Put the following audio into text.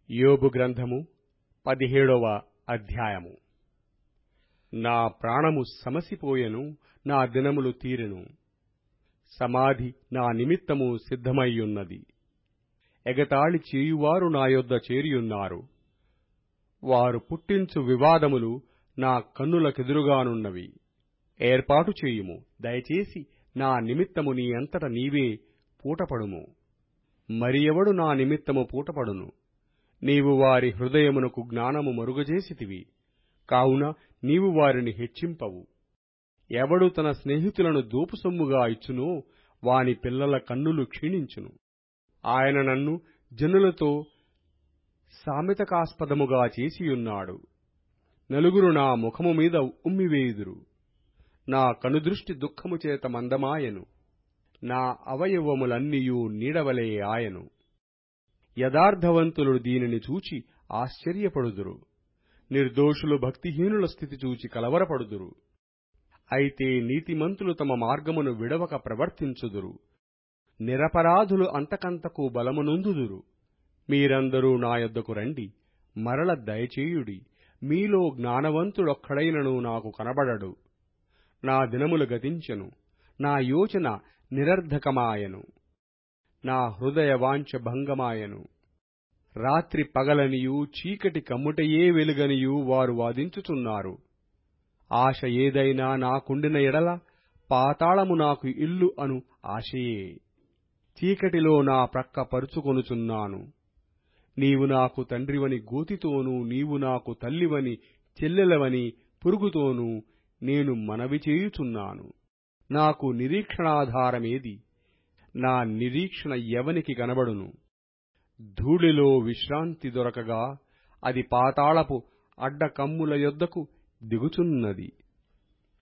యోబు గ్రంథము పదిహేడవ అధ్యాయము నా ప్రాణము సమసిపోయెను నా దినములు తీరెను సమాధి నా నిమిత్తము సిద్ధమయ్యున్నది ఎగతాళి చేయువారు నా యొద్ద చేరియున్నారు వారు పుట్టించు వివాదములు నా కన్నులకెదురుగానున్నవి ఏర్పాటు చేయుము దయచేసి నా నిమిత్తము నీ అంతట నీవే పూటపడుము మరి ఎవడు నా నిమిత్తము పూటపడును నీవు వారి హృదయమునకు జ్ఞానము మరుగజేసితివి కావున నీవు వారిని హెచ్చింపవు ఎవడు తన స్నేహితులను దోపుసొమ్ముగా ఇచ్చునో వాని పిల్లల కన్నులు క్షీణించును ఆయన నన్ను జనులతో సామెతకాస్పదముగా చేసియున్నాడు నలుగురు నా ముఖము మీద ఉమ్మివేయుదురు నా కనుదృష్టి దుఃఖము చేత మందమాయెను నా అవయవములన్నీయు నీడవలే ఆయను యథార్థవంతులు దీనిని చూచి ఆశ్చర్యపడుదురు నిర్దోషులు భక్తిహీనుల స్థితి చూచి కలవరపడుదురు అయితే నీతిమంతులు తమ మార్గమును విడవక ప్రవర్తించుదురు నిరపరాధులు అంతకంతకు బలమునొందుదురు మీరందరూ నా యొద్దకు రండి మరల దయచేయుడి మీలో జ్ఞానవంతుడొక్కడైనను నాకు కనబడడు నా దినములు గతించెను నా యోచన నిరర్ధకమాయెను నా హృదయ వాంఛ భంగమాయెను రాత్రి పగలనియు చీకటి కమ్ముటయే వెలుగనియు వారు వాదించుచున్నారు ఆశ ఏదైనా నాకుండిన ఎడల పాతాళము నాకు ఇల్లు అను ఆశయే చీకటిలో నా ప్రక్క పరుచుకొనుచున్నాను నీవు నాకు తండ్రివని గోతితోనూ నీవు నాకు తల్లివని చెల్లెలవని పురుగుతోనూ నేను మనవి చేయుచున్నాను నాకు నిరీక్షణాధారమేది నా నిరీక్షణ ఎవనికి కనబడును ధూళిలో విశ్రాంతి దొరకగా అది పాతాళపు అడ్డకమ్ముల యొద్దకు దిగుచున్నది